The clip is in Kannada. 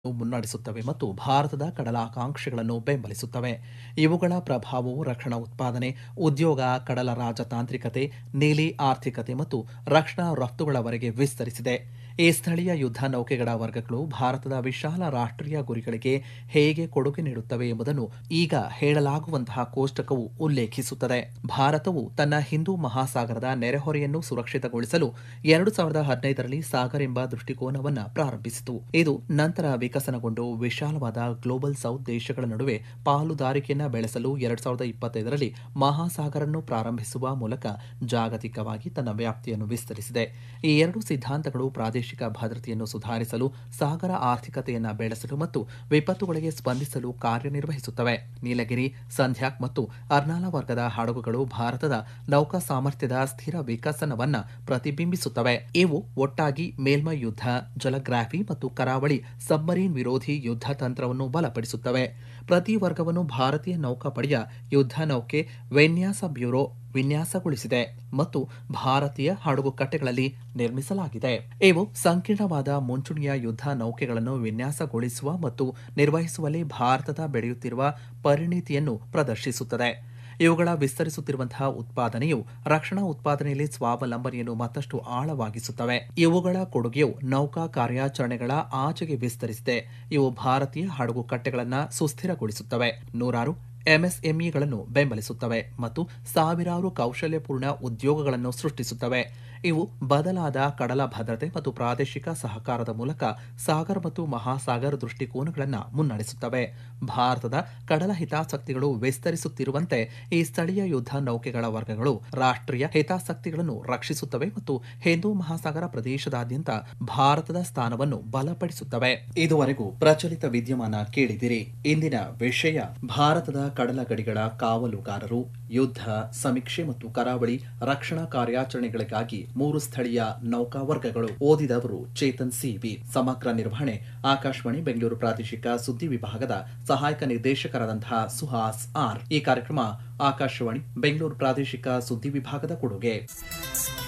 ಮುನ್ನಡೆಸುತ್ತವೆ ಮತ್ತು ಭಾರತದ ಕಡಲಾಕಾಂಕ್ಷೆಗಳನ್ನು ಬೆಂಬಲಿಸುತ್ತವೆ ಇವುಗಳ ಪ್ರಭಾವವು ರಕ್ಷಣಾ ಉತ್ಪಾದನೆ ಉದ್ಯೋಗ ಕಡಲ ರಾಜತಾಂತ್ರಿಕತೆ ನೀಲಿ ಆರ್ಥಿಕತೆ ಮತ್ತು ರಕ್ಷಣಾ ರಫ್ತುಗಳವರೆಗೆ ವಿಸ್ತರಿಸಿದೆ ಈ ಸ್ಥಳೀಯ ಯುದ್ಧ ನೌಕೆಗಳ ವರ್ಗಗಳು ಭಾರತದ ವಿಶಾಲ ರಾಷ್ಟ್ರೀಯ ಗುರಿಗಳಿಗೆ ಹೇಗೆ ಕೊಡುಗೆ ನೀಡುತ್ತವೆ ಎಂಬುದನ್ನು ಈಗ ಹೇಳಲಾಗುವಂತಹ ಕೋಷ್ಟಕವು ಉಲ್ಲೇಖಿಸುತ್ತದೆ ಭಾರತವು ತನ್ನ ಹಿಂದೂ ಮಹಾಸಾಗರದ ನೆರೆಹೊರೆಯನ್ನು ಸುರಕ್ಷಿತಗೊಳಿಸಲು ಎರಡು ಸಾವಿರದ ಹದಿನೈದರಲ್ಲಿ ಸಾಗರ್ ಎಂಬ ದೃಷ್ಟಿಕೋನವನ್ನು ಪ್ರಾರಂಭಿಸಿತು ಇದು ನಂತರ ವಿಕಸನಗೊಂಡು ವಿಶಾಲವಾದ ಗ್ಲೋಬಲ್ ಸೌತ್ ದೇಶಗಳ ನಡುವೆ ಪಾಲುದಾರಿಕೆಯನ್ನು ಬೆಳೆಸಲು ಎರಡ್ ಸಾವಿರದ ಇಪ್ಪತ್ತೈದರಲ್ಲಿ ಮಹಾಸಾಗರನ್ನು ಪ್ರಾರಂಭಿಸುವ ಮೂಲಕ ಜಾಗತಿಕವಾಗಿ ತನ್ನ ವ್ಯಾಪ್ತಿಯನ್ನು ವಿಸ್ತರಿಸಿದೆ ಈ ಎರಡು ಸಿದ್ಧಾಂತಗಳು ಪ್ರಾದೇಶಿಕ ಭದ್ರತೆಯನ್ನು ಸುಧಾರಿಸಲು ಸಾಗರ ಆರ್ಥಿಕತೆಯನ್ನು ಬೆಳೆಸಲು ಮತ್ತು ವಿಪತ್ತುಗಳಿಗೆ ಸ್ಪಂದಿಸಲು ಕಾರ್ಯನಿರ್ವಹಿಸುತ್ತವೆ ನೀಲಗಿರಿ ಸಂಧ್ಯಾಕ್ ಮತ್ತು ಅರ್ನಾಲ ವರ್ಗದ ಹಡಗುಗಳು ಭಾರತದ ನೌಕಾ ಸಾಮರ್ಥ್ಯದ ಸ್ಥಿರ ವಿಕಸನವನ್ನ ಪ್ರತಿಬಿಂಬಿಸುತ್ತವೆ ಇವು ಒಟ್ಟಾಗಿ ಮೇಲ್ಮೈ ಯುದ್ಧ ಜಲಗ್ರಾಫಿ ಮತ್ತು ಕರಾವಳಿ ಸಬ್ಮರೀನ್ ವಿರೋಧಿ ಯುದ್ಧ ತಂತ್ರವನ್ನು ಬಲಪಡಿಸುತ್ತವೆ ಪ್ರತಿ ವರ್ಗವನ್ನು ಭಾರತೀಯ ನೌಕಾಪಡೆಯ ಯುದ್ಧ ನೌಕೆ ವಿನ್ಯಾಸ ಬ್ಯೂರೋ ವಿನ್ಯಾಸಗೊಳಿಸಿದೆ ಮತ್ತು ಭಾರತೀಯ ಹಡಗು ಕಟ್ಟೆಗಳಲ್ಲಿ ನಿರ್ಮಿಸಲಾಗಿದೆ ಇವು ಸಂಕೀರ್ಣವಾದ ಮುಂಚೂಣಿಯ ಯುದ್ಧ ನೌಕೆಗಳನ್ನು ವಿನ್ಯಾಸಗೊಳಿಸುವ ಮತ್ತು ನಿರ್ವಹಿಸುವಲ್ಲಿ ಭಾರತದ ಬೆಳೆಯುತ್ತಿರುವ ಪರಿಣಿತಿಯನ್ನು ಪ್ರದರ್ಶಿಸುತ್ತದೆ ಇವುಗಳ ವಿಸ್ತರಿಸುತ್ತಿರುವಂತಹ ಉತ್ಪಾದನೆಯು ರಕ್ಷಣಾ ಉತ್ಪಾದನೆಯಲ್ಲಿ ಸ್ವಾವಲಂಬನೆಯನ್ನು ಮತ್ತಷ್ಟು ಆಳವಾಗಿಸುತ್ತವೆ ಇವುಗಳ ಕೊಡುಗೆಯು ನೌಕಾ ಕಾರ್ಯಾಚರಣೆಗಳ ಆಚೆಗೆ ವಿಸ್ತರಿಸಿದೆ ಇವು ಭಾರತೀಯ ಹಡಗು ಕಟ್ಟೆಗಳನ್ನು ಸುಸ್ಥಿರಗೊಳಿಸುತ್ತವೆ ನೂರಾರು ಎಂಎಸ್ಎಂಇಗಳನ್ನು ಬೆಂಬಲಿಸುತ್ತವೆ ಮತ್ತು ಸಾವಿರಾರು ಕೌಶಲ್ಯಪೂರ್ಣ ಉದ್ಯೋಗಗಳನ್ನು ಸೃಷ್ಟಿಸುತ್ತವೆ ಇವು ಬದಲಾದ ಕಡಲ ಭದ್ರತೆ ಮತ್ತು ಪ್ರಾದೇಶಿಕ ಸಹಕಾರದ ಮೂಲಕ ಸಾಗರ್ ಮತ್ತು ಮಹಾಸಾಗರ ದೃಷ್ಟಿಕೋನಗಳನ್ನು ಮುನ್ನಡೆಸುತ್ತವೆ ಭಾರತದ ಕಡಲ ಹಿತಾಸಕ್ತಿಗಳು ವಿಸ್ತರಿಸುತ್ತಿರುವಂತೆ ಈ ಸ್ಥಳೀಯ ಯುದ್ಧ ನೌಕೆಗಳ ವರ್ಗಗಳು ರಾಷ್ಟ್ರೀಯ ಹಿತಾಸಕ್ತಿಗಳನ್ನು ರಕ್ಷಿಸುತ್ತವೆ ಮತ್ತು ಹಿಂದೂ ಮಹಾಸಾಗರ ಪ್ರದೇಶದಾದ್ಯಂತ ಭಾರತದ ಸ್ಥಾನವನ್ನು ಬಲಪಡಿಸುತ್ತವೆ ಇದುವರೆಗೂ ಪ್ರಚಲಿತ ವಿದ್ಯಮಾನ ಕೇಳಿದಿರಿ ಇಂದಿನ ವಿಷಯ ಭಾರತದ ಕಡಲ ಗಡಿಗಳ ಕಾವಲುಗಾರರು ಯುದ್ಧ ಸಮೀಕ್ಷೆ ಮತ್ತು ಕರಾವಳಿ ರಕ್ಷಣಾ ಕಾರ್ಯಾಚರಣೆಗಳಿಗಾಗಿ ಮೂರು ಸ್ಥಳೀಯ ನೌಕಾ ವರ್ಗಗಳು ಓದಿದವರು ಚೇತನ್ ಸಿಬಿ ಸಮಗ್ರ ನಿರ್ವಹಣೆ ಆಕಾಶವಾಣಿ ಬೆಂಗಳೂರು ಪ್ರಾದೇಶಿಕ ಸುದ್ದಿ ವಿಭಾಗದ ಸಹಾಯಕ ನಿರ್ದೇಶಕರಾದಂತಹ ಸುಹಾಸ್ ಆರ್ ಈ ಕಾರ್ಯಕ್ರಮ ಆಕಾಶವಾಣಿ ಬೆಂಗಳೂರು ಪ್ರಾದೇಶಿಕ ಸುದ್ದಿ ವಿಭಾಗದ ಕೊಡುಗೆ